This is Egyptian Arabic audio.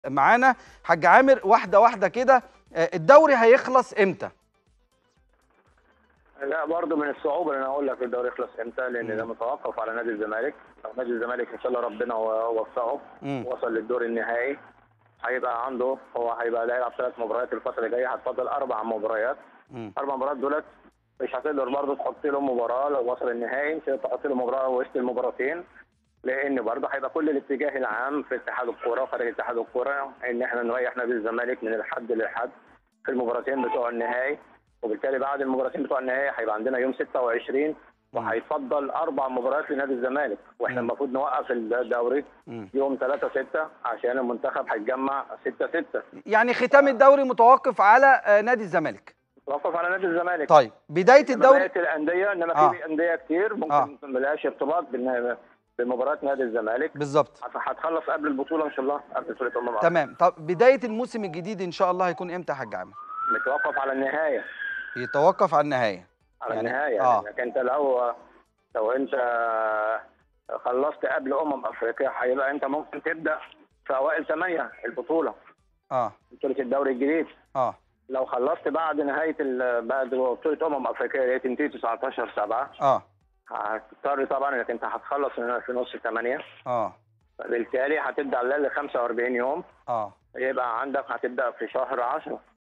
معانا حاج عامر واحده واحده كده آه، الدوري هيخلص امتى لا برضه من الصعوبه ان انا اقول لك الدوري يخلص امتى لان ده متوقف على نادي الزمالك لو نادي الزمالك ان شاء الله ربنا وفقه مم. وصل للدور النهائي هيبقى عنده هو هيبقى هيلعب ثلاث مباريات الفتره اللي جايه هتفضل اربع مباريات مم. اربع مباريات دولت مش هتقدر برضه تحط له مباراه لو وصل النهائي مش هتقدر تحط له مباراه وسط المباراتين لان برضه هيبقى كل الاتجاه العام في اتحاد الكوره وخارج اتحاد الكوره ان احنا نريح نادي الزمالك من الحد للحد في المباراتين بتوع النهائي وبالتالي بعد المباراتين بتوع النهائي هيبقى عندنا يوم 26 وهيتفضل اربع مباريات لنادي الزمالك واحنا مم. المفروض نوقف الدوري مم. يوم 3 6 عشان المنتخب هيتجمع 6 6 يعني ختام الدوري متوقف على آه، نادي الزمالك توقف على نادي الزمالك طيب بدايه الدوري بقيه الانديه انما آه. في انديه كتير ممكن آه. ما لهاش ارتباط بالن- بمباراه نادي الزمالك بالظبط هت- هتخلص قبل البطوله ان شاء الله قبل بطوله امم افريقيا تمام طب بدايه الموسم الجديد ان شاء الله هيكون امتى يا حاج عامر متوقف على النهايه يتوقف على النهايه على يعني- النهايه آه. يعني انت لو لو انت خلصت قبل امم افريقيا هيبقى انت ممكن تبدا في اوائل ثمانيه البطوله اه بطوله الدوري الجديد اه لو خلصت بعد نهايه ال- بعد بطوله امم افريقيا اللي هي تنتهي 19 7 اه هتضطر طبعا انك انت هتخلص من- في نص ثمانيه اه بالتالي هتبدا على الاقل 45 يوم اه يبقى عندك هتبدا في شهر 10